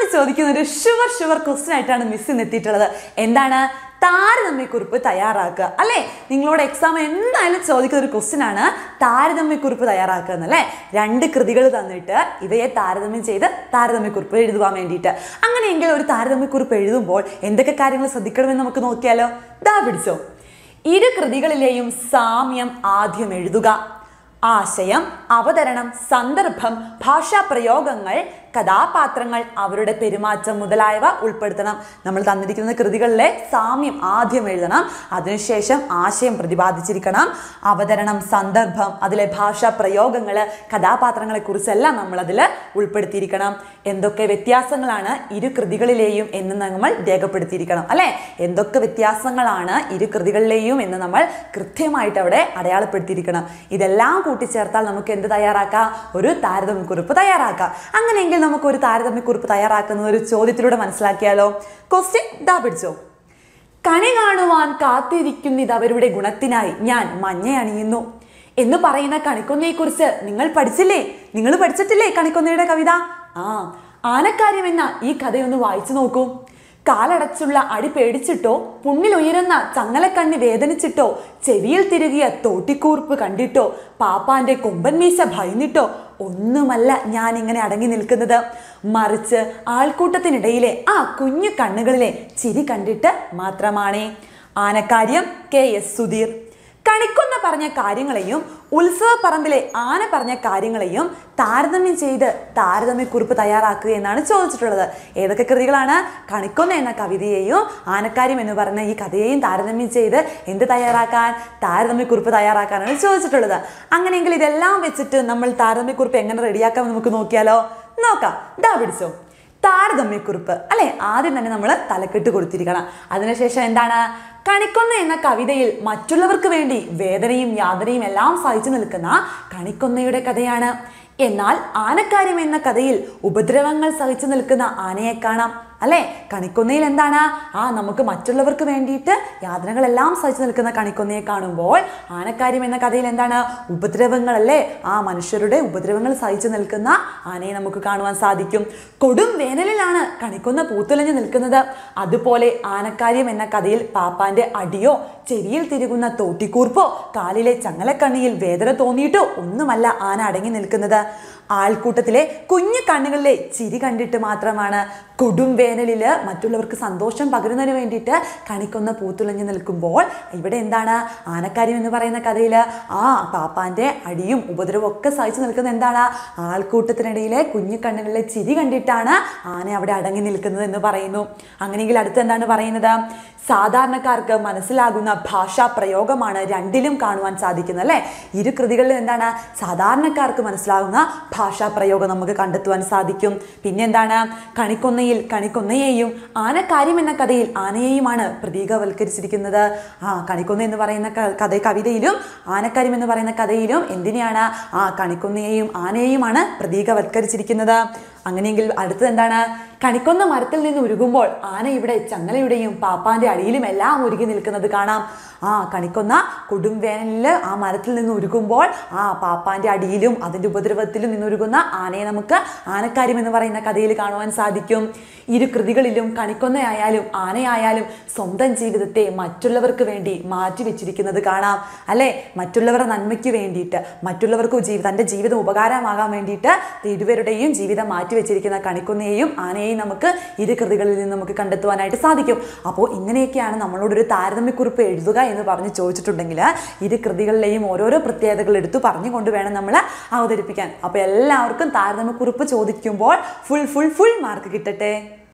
ചോദിക്കുന്ന ഒരു sure sure question ആയിട്ടാണ് മിസ് ഇന്ന് എത്തിയിട്ടുള്ളത് എന്താണ് താരതമ്യക്കുറിപ്പ് തയ്യാറാക്കുക അല്ലേ നിങ്ങളോട് എക്സാം എന്തായാലും ചോദിക്കുന്ന ഒരു ക്വസ്റ്റ്യൻ ആണ് താരതമ്യക്കുറിപ്പ് തയ്യാറാക്കുക എന്നല്ലേ രണ്ട് കൃതികൾ തന്നിട്ട് ഇവയെ താരതമ്യം ചെയ്ത് താരതമ്യക്കുറിപ്പ് എഴുതുവാൻ വേണ്ടിയിട്ട് അങ്ങനെയെങ്കിൽ ഒരു താരതമ്യക്കുറിപ്പ് എഴുതുമ്പോൾ എന്തൊക്കെ കാര്യങ്ങൾ ശ്രദ്ധിക്കണമെന്ന് നമുക്ക് നോക്കിയാലോ ദാ പിടിച്ചോ ഇരു കൃതികളിലെയും സാമ്യം ആദ്യം എഴുതുക ആശയം അവതരണം സന്ദർഭം ഭാഷാപ്രയോഗങ്ങൾ കഥാപാത്രങ്ങൾ അവരുടെ പെരുമാറ്റം മുതലായവ ഉൾപ്പെടുത്തണം നമ്മൾ തന്നിരിക്കുന്ന കൃതികളിലെ സാമ്യം ആദ്യം എഴുതണം അതിനുശേഷം ആശയം പ്രതിപാദിച്ചിരിക്കണം അവതരണം സന്ദർഭം അതിലെ ഭാഷാ പ്രയോഗങ്ങൾ കഥാപാത്രങ്ങളെ കുറിച്ചെല്ലാം നമ്മൾ അതിൽ ഉൾപ്പെടുത്തിയിരിക്കണം എന്തൊക്കെ വ്യത്യാസങ്ങളാണ് ഇരു കൃതികളിലെയും എന്ന് നമ്മൾ രേഖപ്പെടുത്തിയിരിക്കണം അല്ലെ എന്തൊക്കെ വ്യത്യാസങ്ങളാണ് ഇരു കൃതികളിലെയും എന്ന് നമ്മൾ കൃത്യമായിട്ട് അവിടെ അടയാളപ്പെടുത്തിയിരിക്കണം ഇതെല്ലാം കൂട്ടിച്ചേർത്താൽ നമുക്ക് എന്ത് തയ്യാറാക്കാം ഒരു താരതമ്യക്കുറിപ്പ് തയ്യാറാക്കാം അങ്ങനെയെങ്കിൽ നമുക്ക് ഒരു താരതമ്യക്കുറിപ്പ് തയ്യാറാക്കുന്നത് ഒരു ചോദ്യത്തിലൂടെ മനസ്സിലാക്കിയാലോ ക്വസ്റ്റ്യൻ ദാ പിടിച്ചോ കണി കാണുവാൻ കാത്തിരിക്കുന്നിത് അവരുടെ ഗുണത്തിനായി ഞാൻ മഞ്ഞ അണിയുന്നു എന്ന് പറയുന്ന കണിക്കൊന്നയെ കുറിച്ച് നിങ്ങൾ പഠിച്ചില്ലേ നിങ്ങൾ പഠിച്ചിട്ടില്ലേ കണിക്കൊന്നയുടെ കവിത ആ ആനക്കാര്യം എന്ന ഈ കഥയൊന്ന് വായിച്ചു നോക്കൂ കാലടച്ചുള്ള അടി പേടിച്ചിട്ടോ പുണ്ണിലുയരുന്ന ചങ്ങലക്കണ്ണി വേദനിച്ചിട്ടോ ചെവിയിൽ തിരുകിയ തോട്ടിക്കൂർപ്പ് കണ്ടിട്ടോ പാപ്പാന്റെ കൊമ്പൻ മീശ ഭയന്നിട്ടോ ഒന്നുമല്ല ഞാൻ ഇങ്ങനെ അടങ്ങി നിൽക്കുന്നത് മറിച്ച് ആൾക്കൂട്ടത്തിനിടയിലെ ആ കുഞ്ഞു കണ്ണുകളിലെ ചിരി കണ്ടിട്ട് മാത്രമാണേ ആനക്കാര്യം കെ എസ് സുധീർ കണിക്കൊന്ന പറഞ്ഞ കാര്യങ്ങളെയും ഉത്സവ പറമ്പിലെ ആന പറഞ്ഞ കാര്യങ്ങളെയും താരതമ്യം ചെയ്ത് താരതമ്യക്കുറിപ്പ് തയ്യാറാക്കുക എന്നാണ് ചോദിച്ചിട്ടുള്ളത് ഏതൊക്കെ കൃതികളാണ് കണിക്കൊന്ന എന്ന കവിതയെയും ആനക്കാര്യം എന്ന് പറയുന്ന ഈ കഥയെയും താരതമ്യം ചെയ്ത് എന്ത് തയ്യാറാക്കാൻ താരതമ്യക്കുറിപ്പ് തയ്യാറാക്കാനാണ് ചോദിച്ചിട്ടുള്ളത് അങ്ങനെയെങ്കിൽ ഇതെല്ലാം വെച്ചിട്ട് നമ്മൾ താരതമ്യക്കുറിപ്പ് എങ്ങനെ റെഡിയാക്കാം നമുക്ക് നോക്കിയാലോ നോക്കാം ദാ പിടിച്ചോ താരതമ്യക്കുറിപ്പ് അല്ലെ ആദ്യം തന്നെ നമ്മൾ തലക്കെട്ട് കൊടുത്തിരിക്കണം അതിനുശേഷം എന്താണ് കണിക്കൊന്ന എന്ന കവിതയിൽ മറ്റുള്ളവർക്ക് വേണ്ടി വേദനയും യാതനയും എല്ലാം സഹിച്ചു നിൽക്കുന്ന കണിക്കൊന്നയുടെ കഥയാണ് എന്നാൽ ആനക്കാര്യം എന്ന കഥയിൽ ഉപദ്രവങ്ങൾ സഹിച്ചു നിൽക്കുന്ന ആനയെ കാണാം അല്ലെ കണിക്കൊന്നയിൽ എന്താണ് ആ നമുക്ക് മറ്റുള്ളവർക്ക് വേണ്ടിയിട്ട് യാതനകളെല്ലാം സഹിച്ചു നിൽക്കുന്ന കണിക്കൊന്നയെ കാണുമ്പോൾ ആനക്കാര്യം എന്ന കഥയിൽ എന്താണ് ഉപദ്രവങ്ങളല്ലേ ആ മനുഷ്യരുടെ ഉപദ്രവങ്ങൾ സഹിച്ചു നിൽക്കുന്ന ആനയെ നമുക്ക് കാണുവാൻ സാധിക്കും കൊടും വേനലിലാണ് കണിക്കൊന്ന പൂത്തുലഞ്ഞു നിൽക്കുന്നത് അതുപോലെ ആനക്കാര്യം എന്ന കഥയിൽ പാപ്പാന്റെ അടിയോ ചെവിയിൽ തിരുകുന്ന തോട്ടിക്കൂർപ്പോ കാലിലെ ചങ്ങലക്കണ്ണിയിൽ വേദന തോന്നിയിട്ടോ ഒന്നുമല്ല ആന അടങ്ങി നിൽക്കുന്നത് ആൾക്കൂട്ടത്തിലെ കുഞ്ഞു കണ്ണുകളിലെ ചിരി കണ്ടിട്ട് മാത്രമാണ് കൊടും വേനലില് മറ്റുള്ളവർക്ക് സന്തോഷം പകരുന്നതിന് വേണ്ടിയിട്ട് കണിക്കൊന്ന പൂത്തുളഞ്ഞു നിൽക്കുമ്പോൾ ഇവിടെ എന്താണ് ആനക്കാര്യം എന്ന് പറയുന്ന കഥയിൽ ആ പാപ്പാന്റെ അടിയും ഉപദ്രവവും ഒക്കെ സഹിച്ചു നിൽക്കുന്നത് എന്താണ് ആൾക്കൂട്ടത്തിനിടയിലെ കുഞ്ഞു കണ്ണുകളിലെ ചിരി കണ്ടിട്ടാണ് ആന അവിടെ അടങ്ങി നിൽക്കുന്നത് എന്ന് പറയുന്നു അങ്ങനെയെങ്കിൽ അടുത്ത് എന്താണ് പറയുന്നത് സാധാരണക്കാർക്ക് മനസ്സിലാകുന്ന ഭാഷാ പ്രയോഗമാണ് രണ്ടിലും കാണുവാൻ സാധിക്കുന്നത് അല്ലേ ഇരു കൃതികളിലും എന്താണ് സാധാരണക്കാർക്ക് മനസ്സിലാകുന്ന ഭാഷാ പ്രയോഗം നമുക്ക് കണ്ടെത്തുവാൻ സാധിക്കും പിന്നെ എന്താണ് കണിക്കൊന്നയിൽ കണിക്കൊന്നയെയും ആനക്കാര്യം എന്ന കഥയിൽ ആനയെയുമാണ് പ്രതീകവൽക്കരിച്ചിരിക്കുന്നത് ആ കണിക്കൊന്ന എന്ന് പറയുന്ന ക- കഥ കവിതയിലും ആനക്കാര്യം എന്ന് പറയുന്ന കഥയിലും എന്തിനെയാണ് ആ കണിക്കൊന്നയെയും ആനയെയുമാണ് പ്രതീകവൽക്കരിച്ചിരിക്കുന്നത് അങ്ങനെയെങ്കിൽ അടുത്തത് എന്താണ് കണിക്കൊന്ന മരത്തിൽ നിന്ന് ഉരുകുമ്പോൾ ആന ഇവിടെ ചങ്ങലയുടെയും പാപ്പാന്റെ അടിയിലും എല്ലാം ഉരുകി നിൽക്കുന്നത് കാണാം ആ കണിക്കൊന്ന കൊടും വേനലിൽ ആ മരത്തിൽ നിന്ന് ഉരുകുമ്പോൾ ആ പാപ്പാന്റെ അടിയിലും അതിന്റെ ഉപദ്രവത്തിലും നിന്നുരുകുന്ന ആനയെ നമുക്ക് ആനക്കാര്യം എന്ന് പറയുന്ന കഥയിൽ കാണുവാൻ സാധിക്കും ഇരു കൃതികളിലും കണിക്കൊന്നയായാലും ആനയായാലും സ്വന്തം ജീവിതത്തെ മറ്റുള്ളവർക്ക് വേണ്ടി മാറ്റി വെച്ചിരിക്കുന്നത് കാണാം അല്ലെ മറ്റുള്ളവരുടെ നന്മയ്ക്ക് വേണ്ടിയിട്ട് മറ്റുള്ളവർക്ക് ജീവി തൻ്റെ ജീവിതം ഉപകാരമാകാൻ വേണ്ടിയിട്ട് ഇരുവരുടെയും ജീവിതം മാറ്റി വെച്ചിരിക്കുന്ന കണിക്കൊന്നയെയും ആനയെയും നമുക്ക് ഇരു കൃതികളിൽ നിന്ന് നമുക്ക് കണ്ടെത്തുവാനായിട്ട് സാധിക്കും അപ്പോൾ ഇങ്ങനെയൊക്കെയാണ് നമ്മളോടൊരു താരതമ്യക്കുറിപ്പ് എഴുതുക എന്ന് പറഞ്ഞ് ചോദിച്ചിട്ടുണ്ടെങ്കിൽ ഇരു കൃതികളിലെയും ഓരോരോ പ്രത്യേകതകൾ എടുത്തു പറഞ്ഞുകൊണ്ട് വേണം നമ്മൾ അവതരിപ്പിക്കാൻ അപ്പോൾ എല്ലാവർക്കും താരതമ്യക്കുറിപ്പ് ചോദിക്കുമ്പോൾ ഫുൾ ഫുൾ ഫുൾ മാർക്ക് കിട്ടട്ടെ